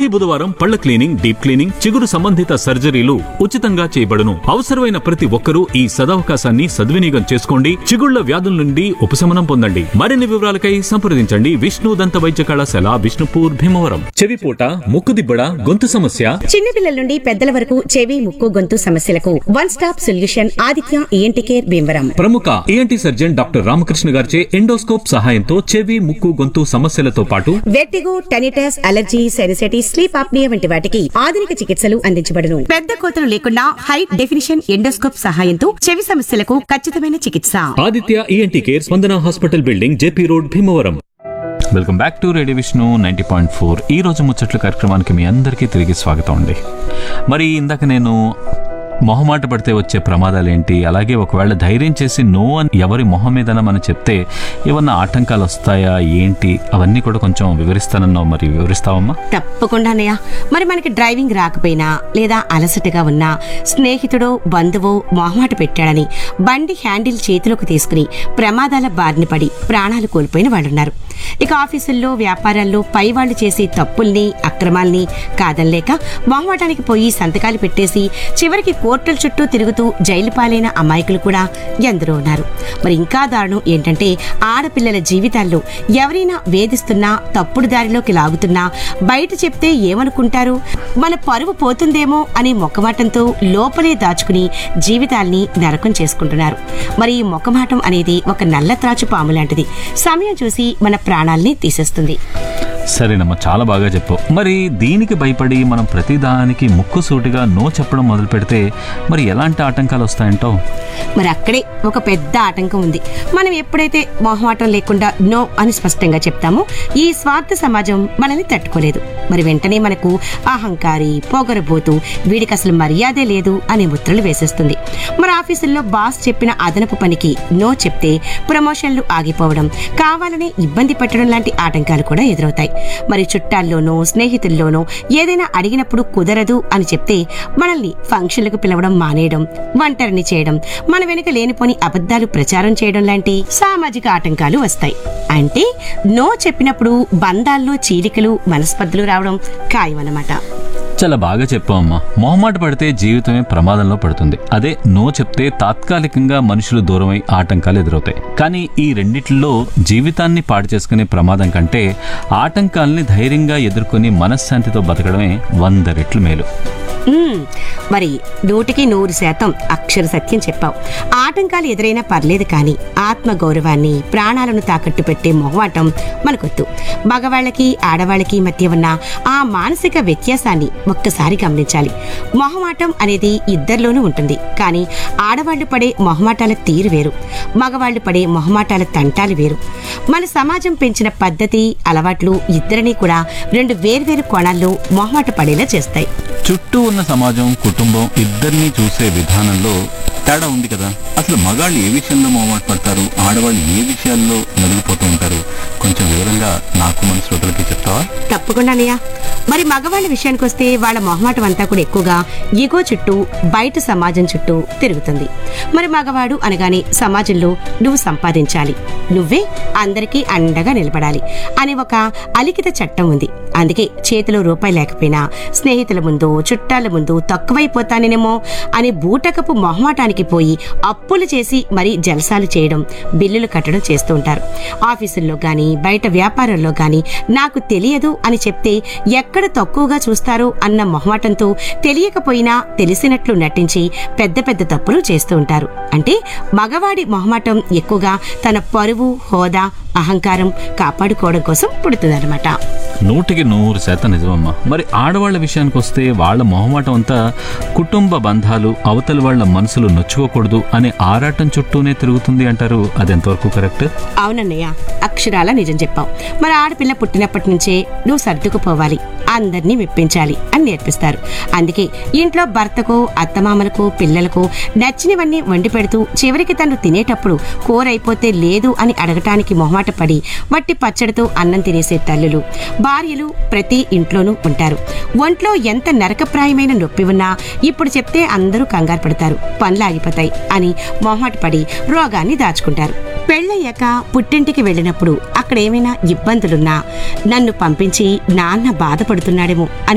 బుధవారం పళ్ల cleaning deep cleaning చిగురు సంబంధిత సర్జరీలు ఉచితంగా చేయబడును అవసరమైన ప్రతి ఒక్కరూ ఈ సదవకాశాన్ని సద్వినియోగం చేసుకోండి చిగుళ్ల వ్యాధుల నుండి ఉపశమనం పొందండి మరిన్ని వివరాలకై సంప్రదించండి విష్ణు దంత వైద్య కళాశాల విష్ణుపూర్ భీమవరం చెవిపోట ముక్కు దిబ్బడ గొంతు సమస్య చిన్నపిల్లల నుండి పెద్దల వరకు చెవి ముక్కు గొంతు సమస్యలకు one stop solution Aditya ENT care Bhimavaram ప్రముఖ ఏఎన్టీ సర్జన్ డాక్టర్ రామకృష్ణ గారిచే ఎండోస్కోప్ సహాయంతో చెవి ముక్కు గొంతు సమస్యలతో పాటు vertigo tinnitus allergy sinusitis sleep apnea వంటి వాటికి ఆధునిక చికిత్సలు అందించబడును పెద్ద కోతలు లేకుండా హై డెఫినిషన్ ఎండోస్కోప్ సహాయంతో చెవి సమస్యలకు ఖచ్చితమైన చికిత్స Aditya ENT care Spandana hospital building JP road Bhimavaram welcome back to radio Vishnu ninety point four ఈ రోజు ముచ్చట్ల కార్యక్రమానికి మీ అందరికీ తిరిగి స్వాగతం అండి మరి ఇందాక నేను మొహమాట పడితే వచ్చే ప్రమాదాలు ఏంటి అలాగే ఒకవేళ ధైర్యం చేసి నో అని ఎవరి మొహం మీదన మనం చెప్తే ఏమన్నా ఆటంకాలు వస్తాయా ఏంటి అవన్నీ కూడా కొంచెం వివరిస్తానన్నావు మరి వివరిస్తావమ్మా తప్పకుండా అన్నయ్య మరి మనకి డ్రైవింగ్ రాకపోయినా లేదా అలసటగా ఉన్నా స్నేహితుడో బంధువో మొహమాట పెట్టాడని బండి హ్యాండిల్ చేతిలోకి తీసుకుని ప్రమాదాల బారిన పడి ప్రాణాలు కోల్పోయిన వాళ్ళున్నారు ఇక ఆఫీసుల్లో వ్యాపారాల్లో పై వాళ్ళు చేసే తప్పుల్ని అక్రమాల్ని కాదనలేక మొహమాటానికి పోయి సంతకాలు పెట్టేసి చివరికి కోర్టుల చుట్టూ తిరుగుతూ జైలు పాలైన అమాయకులు కూడా ఎందరో ఉన్నారు మరి ఇంకా దారుణం ఏంటంటే ఆడపిల్లల జీవితాల్లో ఎవరైనా వేధిస్తున్నా తప్పుడు దారిలోకి లాగుతున్నా బయట చెప్తే ఏమనుకుంటారు మన పరువు పోతుందేమో అనే మొక్కమాటంతో లోపలే దాచుకుని జీవితాల్ని నరకం చేసుకుంటున్నారు మరి ఈ మొక్కమాటం అనేది ఒక నల్ల త్రాచు పాము లాంటిది సమయం చూసి మన ప్రాణాల్ని తీసేస్తుంది సరేనమ్మా చాలా బాగా చెప్పావు మరి దీనికి భయపడి మనం ప్రతిదానికి ముక్కు సూటిగా నో చెప్పడం మొదలు పెడితే మరి ఎలాంటి ఆటంకాలు వస్తాయంటావు మరి అక్కడే ఒక పెద్ద ఆటంకం ఉంది మనం ఎప్పుడైతే మొహమాటం లేకుండా నో అని స్పష్టంగా చెప్తామో ఈ స్వార్థ సమాజం మనల్ని తట్టుకోలేదు మరి వెంటనే మనకు అహంకారి పొగరబోతు వీడికి అసలు మర్యాదే లేదు అనే ముద్రలు వేసేస్తుంది మరి ఆఫీసుల్లో బాస్ చెప్పిన అదనపు పనికి నో చెప్తే ప్రమోషన్లు ఆగిపోవడం కావాలనే ఇబ్బంది పెట్టడం లాంటి ఆటంకాలు కూడా ఎదురవుతాయి మరి చుట్టాల్లోనో స్నేహితుల్లోనో ఏదైనా అడిగినప్పుడు కుదరదు అని చెప్తే మనల్ని ఫంక్షన్లకు పిలవడం మానేయడం ఒంటరిని చేయడం మన వెనుక లేనిపోని అబద్ధాలు ప్రచారం చేయడం లాంటి సామాజిక ఆటంకాలు వస్తాయి అంటే నో చెప్పినప్పుడు బంధాల్లో చీలికలు మనస్పర్ధలు రావడం ఖాయమన్నమాట చాలా బాగా చెప్పావమ్మా మొహమాట పడితే జీవితమే ప్రమాదంలో పడుతుంది అదే నో చెప్తే తాత్కాలికంగా మనుషులు దూరమై ఆటంకాలు ఎదురవుతాయి కానీ ఈ రెండిట్లో జీవితాన్ని పాడు చేసుకునే ప్రమాదం కంటే ఆటంకాల్ని ధైర్యంగా ఎదుర్కొని మనశ్శాంతితో బతకడమే వంద రెట్లు మేలు మ్మ్. మరి నూటికి నూరు శాతం అక్షర సత్యం చెప్పావు ఆటంకాలు ఎదురైనా పర్లేదు కానీ ఆత్మ గౌరవాన్ని ప్రాణాలను తాకట్టు పెట్టే మొహమాటం మనకొద్దు మగవాళ్ళకి ఆడవాళ్ళకి మధ్య ఉన్న ఆ మానసిక వ్యత్యాసాన్ని ఒక్కసారి గమనించాలి మొహమాటం అనేది ఇద్దరిలోనూ ఉంటుంది కానీ ఆడవాళ్లు పడే మొహమాటాల తీరు వేరు మగవాళ్లు పడే మొహమాటాల తంటాలు వేరు మన సమాజం పెంచిన పద్ధతి అలవాట్లు ఇద్దరిని కూడా రెండు వేర్వేరు కోణాల్లో మొహమాట పడేలా చేస్తాయి చుట్టూ ఉన్న సమాజం కుటుంబం ఇద్దరినీ చూసే విధానంలో తేడా ఉంది కదా అసలు మగాళ్ళు ఏ విషయంలో మొహమాట పడతారు ఆడవాళ్ళు ఏ విషయాల్లో నలిగిపోతూ ఉంటారు కొంచెం వివరంగా నాకు మన శ్రోతలకి చెప్తావా తప్పకుండా అన్నయ్య మరి మగవాళ్ళ విషయానికి వస్తే వాళ్ళ మొహమాటం అంతా కూడా ఎక్కువగా ఈగో చుట్టూ బయట సమాజం చుట్టూ తిరుగుతుంది మరి మగవాడు అనగానే సమాజంలో నువ్వు సంపాదించాలి నువ్వే అందరికీ అండగా నిలబడాలి అనే ఒక అలిఖిత చట్టం ఉంది అందుకే చేతిలో రూపాయి లేకపోయినా స్నేహితుల ముందు చుట్టాల ముందు తక్కువైపోతానేమో అనే బూటకపు మొహమాటానికి పోయి అప్పులు చేసి మరీ జలసాలు చేయడం బిల్లులు కట్టడం చేస్తూ ఉంటారు ఆఫీసుల్లో గాని బయట వ్యాపారంలో గాని నాకు తెలియదు అని చెప్తే ఎక్కడ తక్కువగా చూస్తారో అన్న మొహమాటంతో తెలియకపోయినా తెలిసినట్లు నటించి పెద్ద పెద్ద తప్పులు చేస్తూ ఉంటారు అంటే మగవాడి మొహమాటం ఎక్కువగా తన పరువు హోదా అహంకారం కాపాడుకోవడం కోసం పుడుతుందన్నమాట నూటికి నూరు శాతం నిజమమ్మా మరి ఆడవాళ్ల విషయానికి వస్తే వాళ్ళ మొహమాటం అంతా కుటుంబ బంధాలు అవతలి వాళ్ళ మనసులు నొచ్చుకోకూడదు అనే ఆరాటం చుట్టూనే తిరుగుతుంది అంటారు అది ఎంతవరకు కరెక్ట్ అవునన్నయ్య అక్షరాల నిజం చెప్పావు మరి ఆడపిల్ల పుట్టినప్పటి నుంచే నువ్వు సర్దుకుపోవాలి అందరినీ మెప్పించాలి అని నేర్పిస్తారు అందుకే ఇంట్లో భర్తకు అత్తమామలకు పిల్లలకు నచ్చినవన్నీ వండి పెడుతూ చివరికి తను తినేటప్పుడు కూర అయిపోతే లేదు అని అడగటానికి మొహమాట పడి వట్టి పచ్చడితో అన్నం తినేసే తల్లులు భార్యలు ప్రతి ఇంట్లోనూ ఉంటారు ఒంట్లో ఎంత నరకప్రాయమైన నొప్పి ఉన్నా ఇప్పుడు చెప్తే అందరూ కంగారు పడతారు పనులు ఆగిపోతాయి అని మొహమాట పడి రోగాన్ని దాచుకుంటారు పెళ్ళయ్యాక పుట్టింటికి వెళ్ళినప్పుడు అక్కడ ఏమైనా ఇబ్బందులున్నా నన్ను పంపించి నాన్న బాధపడుతున్నాడేమో అని